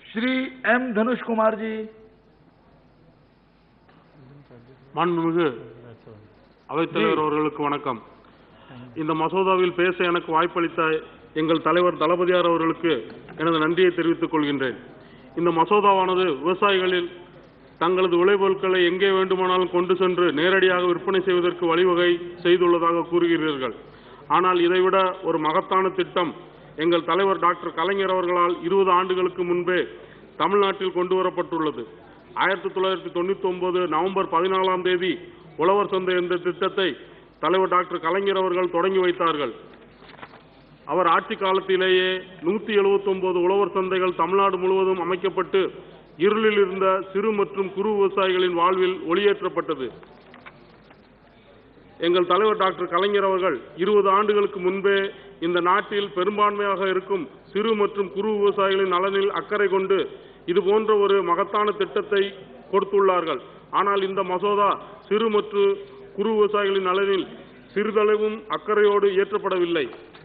Shri M Dhanush Kumar ji மாண்புமிகு அவைத்தலைவர் அவர்களுக்கு வணக்கம் இந்த மசோதாவில் பேச எனக்கு வாய்ப்பளித்த எங்கள் தலைவர் தளபதியார் அவர்களுக்கு எனது நன்றியை தெரிவித்துக் கொள்கின்றேன் இந்த மசோதாவானது விவசாயிகளில் தங்களது விளைபொருட்களை எங்கே வேண்டுமானாலும் கொண்டு சென்று நேரடியாக விற்பனை செய்வதற்கு வழிவகை செய்துள்ளதாக கூறுகிறீர்கள் ஆனால் இதைவிட ஒரு மகத்தான திட்டம் எங்கள் தலைவர் டாக்டர் கலைஞர் அவர்களால் இருபது ஆண்டுகளுக்கு முன்பே தமிழ்நாட்டில் கொண்டு வரப்பட்டுள்ளது ஆயிரத்தி தொள்ளாயிரத்தி தொண்ணூத்தி ஒன்பது நவம்பர் பதினாலாம் தேதி உழவர் சந்தை என்ற திட்டத்தை தலைவர் டாக்டர் கலைஞர் அவர்கள் தொடங்கி வைத்தார்கள் அவர் ஆட்சி காலத்திலேயே நூத்தி எழுபத்தி ஒன்பது உழவர் சந்தைகள் தமிழ்நாடு முழுவதும் அமைக்கப்பட்டு இருளில் இருந்த சிறு மற்றும் குறு விவசாயிகளின் வாழ்வில் ஒளியேற்றப்பட்டது எங்கள் தலைவர் டாக்டர் கலைஞர் அவர்கள் இருபது ஆண்டுகளுக்கு முன்பே இந்த நாட்டில் பெரும்பான்மையாக இருக்கும் சிறு மற்றும் குறு விவசாயிகளின் நலனில் அக்கறை கொண்டு இது போன்ற ஒரு மகத்தான திட்டத்தை கொடுத்துள்ளார்கள் ஆனால் இந்த மசோதா சிறு மற்றும் குறு விவசாயிகளின் நலனில் சிறிதளவும் அக்கறையோடு இயற்றப்படவில்லை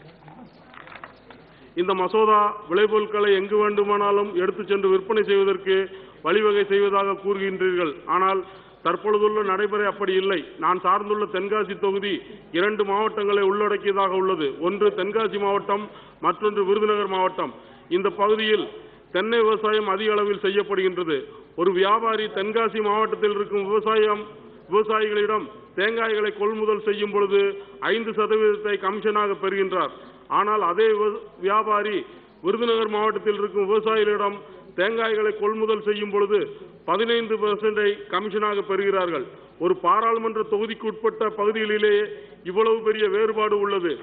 இந்த மசோதா விளைபொருட்களை எங்கு வேண்டுமானாலும் எடுத்துச் சென்று விற்பனை செய்வதற்கு வழிவகை செய்வதாக கூறுகின்றீர்கள் ஆனால் தற்பொழுதுள்ள நடைமுறை அப்படி இல்லை நான் சார்ந்துள்ள தென்காசி தொகுதி இரண்டு மாவட்டங்களை உள்ளடக்கியதாக உள்ளது ஒன்று தென்காசி மாவட்டம் மற்றொன்று விருதுநகர் மாவட்டம் இந்த பகுதியில் தென்னை விவசாயம் அதிக அளவில் செய்யப்படுகின்றது ஒரு வியாபாரி தென்காசி மாவட்டத்தில் இருக்கும் விவசாயம் விவசாயிகளிடம் தேங்காய்களை கொள்முதல் செய்யும் பொழுது ஐந்து சதவீதத்தை கமிஷனாக பெறுகின்றார் ஆனால் அதே விவ- வியாபாரி விருதுநகர் மாவட்டத்தில் இருக்கும் விவசாயிகளிடம் தேங்காய்களை கொள்முதல் செய்யும் பொழுது பதினைந்து பெர்சென்டை கமிஷனாக பெறுகிறார்கள் ஒரு பாராளுமன்ற தொகுதிக்கு உட்பட்ட பகுதிகளிலேயே இவ்வளவு பெரிய வேறுபாடு உள்ளது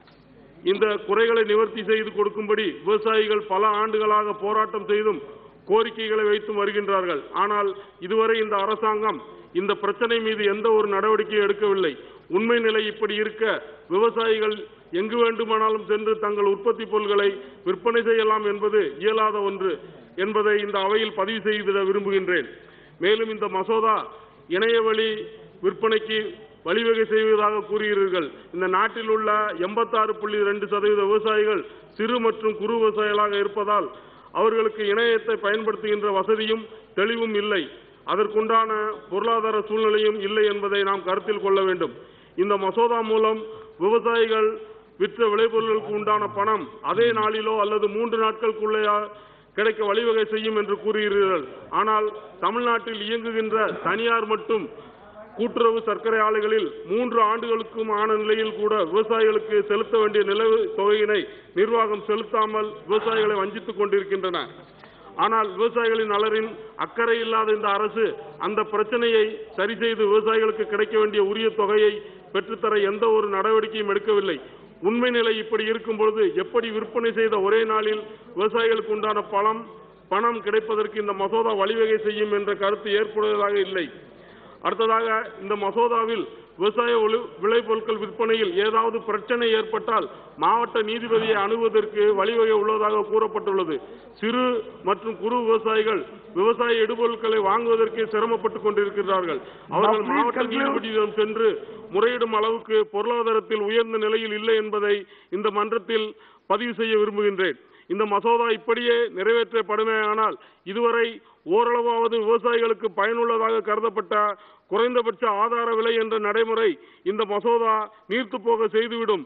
இந்த குறைகளை நிவர்த்தி செய்து கொடுக்கும்படி விவசாயிகள் பல ஆண்டுகளாக போராட்டம் செய்தும் கோரிக்கைகளை வைத்தும் வருகின்றார்கள் ஆனால் இதுவரை இந்த அரசாங்கம் இந்த பிரச்சனை மீது எந்த ஒரு நடவடிக்கையும் எடுக்கவில்லை உண்மை நிலை இப்படி இருக்க விவசாயிகள் எங்கு வேண்டுமானாலும் சென்று தங்கள் உற்பத்தி பொருட்களை விற்பனை செய்யலாம் என்பது இயலாத ஒன்று என்பதை இந்த அவையில் பதிவு செய்திட விரும்புகின்றேன் மேலும் இந்த மசோதா இணையவழி விற்பனைக்கு வழிவகை செய்வதாக கூறுகிறீர்கள் இந்த நாட்டில் உள்ள எண்பத்தாறு புள்ளி ரெண்டு சதவீத விவசாயிகள் சிறு மற்றும் குறு விவசாயிகளாக இருப்பதால் அவர்களுக்கு இணையத்தை பயன்படுத்துகின்ற வசதியும் தெளிவும் இல்லை அதற்குண்டான பொருளாதார சூழ்நிலையும் இல்லை என்பதை நாம் கருத்தில் கொள்ள வேண்டும் இந்த மசோதா மூலம் விவசாயிகள் விற்ற விளைபொருளுக்கு உண்டான பணம் அதே நாளிலோ அல்லது மூன்று நாட்களுக்குள்ளேயா கிடைக்க வழிவகை செய்யும் என்று கூறுகிறீர்கள் ஆனால் தமிழ்நாட்டில் இயங்குகின்ற தனியார் மற்றும் கூட்டுறவு சர்க்கரை ஆலைகளில் மூன்று ஆண்டுகளுக்கும் ஆன நிலையில் கூட விவசாயிகளுக்கு செலுத்த வேண்டிய நிலவு தொகையினை நிர்வாகம் செலுத்தாமல் விவசாயிகளை வஞ்சித்துக் கொண்டிருக்கின்றன ஆனால் விவசாயிகளின் நலரின் அக்கறை இல்லாத இந்த அரசு அந்த பிரச்சனையை சரி செய்து விவசாயிகளுக்கு கிடைக்க வேண்டிய உரிய தொகையை பெற்றுத்தர எந்த ஒரு நடவடிக்கையும் எடுக்கவில்லை உண்மை நிலை இப்படி இருக்கும் பொழுது எப்படி விற்பனை செய்த ஒரே நாளில் விவசாயிகளுக்கு உண்டான பணம் பணம் கிடைப்பதற்கு இந்த மசோதா வழிவகை செய்யும் என்ற கருத்து ஏற்படுவதாக இல்லை அடுத்ததாக இந்த மசோதாவில் விவசாய ஒளி- விளைபொருட்கள் விற்பனையில் ஏதாவது பிரச்சனை ஏற்பட்டால் மாவட்ட நீதிபதியை அணுகுவதற்கு வழிவகை உள்ளதாக கூறப்பட்டுள்ளது சிறு மற்றும் குறு விவசாயிகள் விவசாய இடுபொருட்களை வாங்குவதற்கு சிரமப்பட்டுக் கொண்டிருக்கிறார்கள் அவர்கள் please மாவட்ட conclude. நீதிபதியிடம் சென்று முறையிடும் அளவுக்கு பொருளாதாரத்தில் உயர்ந்த நிலையில் இல்லை என்பதை இந்த மன்றத்தில் பதிவு செய்ய விரும்புகின்றேன் இந்த மசோதா இப்படியே நிறைவேற்றப்படுமேயானால் இதுவரை ஓரளவாவது விவசாயிகளுக்கு பயனுள்ளதாக கருதப்பட்ட குறைந்தபட்ச ஆதார விலை என்ற நடைமுறை இந்த மசோதா நீர்த்து போக செய்துவிடும்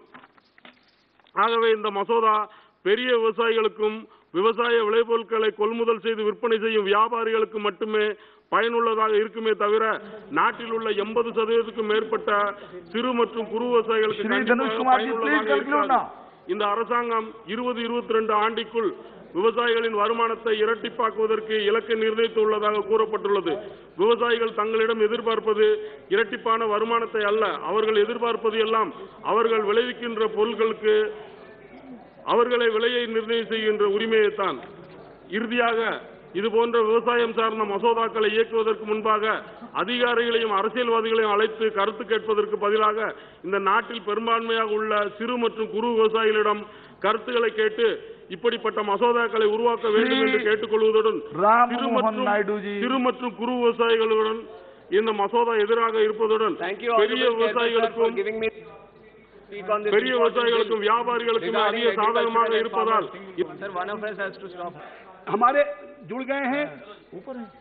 ஆகவே இந்த மசோதா பெரிய விவசாயிகளுக்கும் விவசாய விளைபொருட்களை கொள்முதல் செய்து விற்பனை செய்யும் வியாபாரிகளுக்கு மட்டுமே பயனுள்ளதாக இருக்குமே தவிர நாட்டில் உள்ள எண்பது சதவீதத்துக்கும் மேற்பட்ட சிறு மற்றும் குறு விவசாயிகளுக்கு ஸ்ரீ கண்டிப்பாக தனுஷ்குமார் ஜி, please பயனுள்ளதாக conclude இருக்காது. now. இந்த அரசாங்கம் இருபது இருபத்தி ரெண்டு ஆண்டிக்குள் விவசாயிகளின் வருமானத்தை இரட்டிப்பாக்குவதற்கு இலக்கை நிர்ணயித்துள்ளதாக கூறப்பட்டுள்ளது விவசாயிகள் தங்களிடம் எதிர்பார்ப்பது இரட்டிப்பான வருமானத்தை அல்ல அவர்கள் எதிர்பார்ப்பது எல்லாம் அவர்கள் விளைவிக்கின்ற பொருட்களுக்கு அவர்களை விலையை நிர்ணயம் செய்கின்ற உரிமையைத்தான் இறுதியாக இது போன்ற விவசாயம் சார்ந்த மசோதாக்களை இயக்குவதற்கு முன்பாக அதிகாரிகளையும் அரசியல்வாதிகளையும் அழைத்து கருத்து கேட்பதற்கு பதிலாக இந்த நாட்டில் பெரும்பான்மையாக உள்ள சிறு மற்றும் குறு விவசாயிகளிடம் கருத்துக்களை கேட்டு இப்படிப்பட்ட மசோதாக்களை உருவாக்க வேண்டும் என்று கேட்டுக்கொள்வதுடன் ராம் சிறு மோகன் மற்றும் நாயுடுஜி. சிறு மற்றும் குறு விவசாயிகளுடன் இந்த மசோதா எதிராக இருப்பதுடன் Thank you, பெரிய Honorable Chairman, sir, for விவசாயிகளுக்கும் giving me speak on this பெரிய important விவசாயிகளுக்கும் bill வியாபாரிகளுக்கும் regarding அதிக சாதகமாக agricultural and இருப்பதால் farmers. Sir, one of us has to stop. हमारे जुड़ गए हैं ऊपर है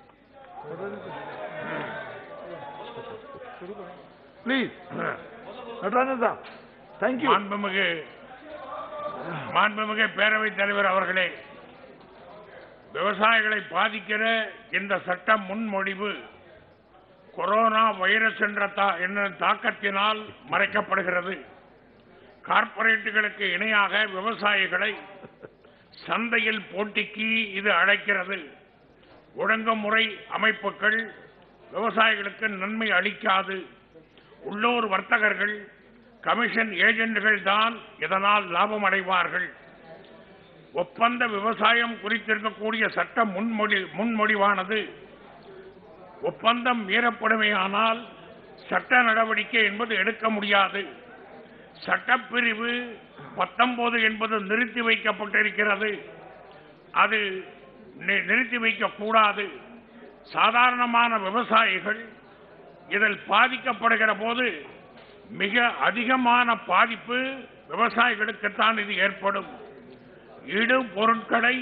प्लीज नटराजन साहब थैंक यू மாண்புமிகு மாண்புமிகு பேரவைத் தலைவர் அவர்களே விவசாயிகளை பாதிக்கிற இந்த சட்ட முன்மொழிவு கொரோனா வைரஸ் என்ற தா- என்ற தாக்கத்தினால் மறைக்கப்படுகிறது கார்ப்பரேட்டுகளுக்கு இணையாக விவசாயிகளை சந்தையில் போட்டிக்கு இது அழைக்கிறது ஒழுங்குமுறை அமைப்புகள் விவசாயிகளுக்கு நன்மை அளிக்காது உள்ளூர் வர்த்தகர்கள் கமிஷன் ஏஜென்ட்கள் தான் இதனால் லாபம் அடைவார்கள் ஒப்பந்த விவசாயம் குறித்திருக்கக்கூடிய சட்ட முன்மொழி முன்மொழிவானது ஒப்பந்தம் மீறப்படுமையானால் சட்ட நடவடிக்கை என்பது எடுக்க முடியாது சட்டப்பிரிவு பத்தொன்பது என்பது நிறுத்தி வைக்கப்பட்டிருக்கிறது அது நி- நிறுத்தி வைக்கக்கூடாது சாதாரணமான விவசாயிகள் இதில் பாதிக்கப்படுகிற போது மிக அதிகமான பாதிப்பு விவசாயிகளுக்குத்தான் இது ஏற்படும் இடு பொருட்களை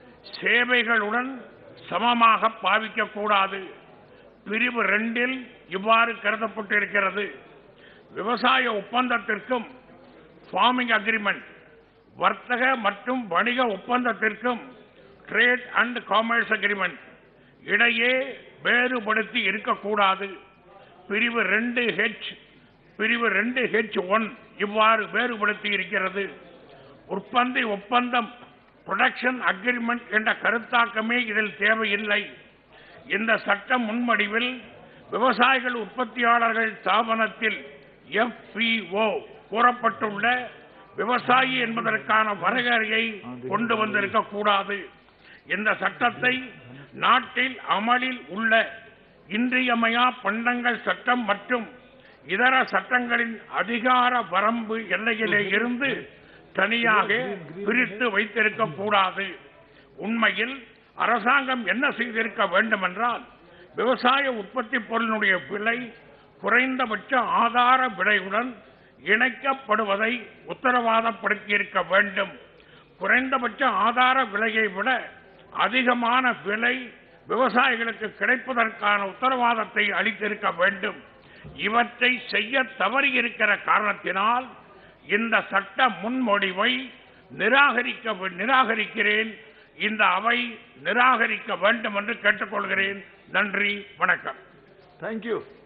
சேவைகளுடன் சமமாக பாவிக்கக்கூடாது பிரிவு ரெண்டில் இவ்வாறு கருதப்பட்டிருக்கிறது விவசாய ஒப்பந்தத்திற்கும் ஃபார்மிங் அக்ரிமெண்ட் வர்த்தக மற்றும் வணிக ஒப்பந்தத்திற்கும் ட்ரேட் அண்ட் காமர்ஸ் அக்ரிமெண்ட் இடையே வேறுபடுத்தி இருக்கக்கூடாது பிரிவு ரெண்டு ஹெச் பிரிவு ரெண்டு ஹெச் ஒன் இவ்வாறு வேறுபடுத்தி இருக்கிறது உற்பத்தி ஒப்பந்தம் ப்ரொடக்ஷன் அக்ரிமெண்ட் என்ற கருத்தாக்கமே இதில் தேவையில்லை இந்த சட்ட முன்வடிவில் விவசாயிகள் உற்பத்தியாளர்கள் ஸ்தாபனத்தில் எஃப்பிஓ கூறப்பட்டுள்ள விவசாயி என்பதற்கான வரையறையை கொண்டு வந்திருக்க கூடாது இந்த சட்டத்தை நாட்டில் அமலில் உள்ள இன்றியமையா பண்டங்கள் சட்டம் மற்றும் இதர சட்டங்களின் அதிகார வரம்பு எல்லையிலே இருந்து தனியாக பிரித்து வைத்திருக்க கூடாது உண்மையில் அரசாங்கம் என்ன செய்திருக்க வேண்டும் என்றால் விவசாய உற்பத்தி பொருளினுடைய விலை குறைந்தபட்ச ஆதார விலையுடன் இணைக்கப்படுவதை உத்தரவாதப்படுத்தியிருக்க வேண்டும் குறைந்தபட்ச ஆதார விலையை விட அதிகமான விலை விவசாயிகளுக்கு கிடைப்பதற்கான உத்தரவாதத்தை அளித்திருக்க வேண்டும் இவற்றை செய்ய தவறியிருக்கிற காரணத்தினால் இந்த சட்ட முன்மொழிவை நிராகரிக்க நிராகரிக்கிறேன் இந்த அவை நிராகரிக்க வேண்டும் என்று கேட்டுக்கொள்கிறேன் நன்றி வணக்கம் थैंक यू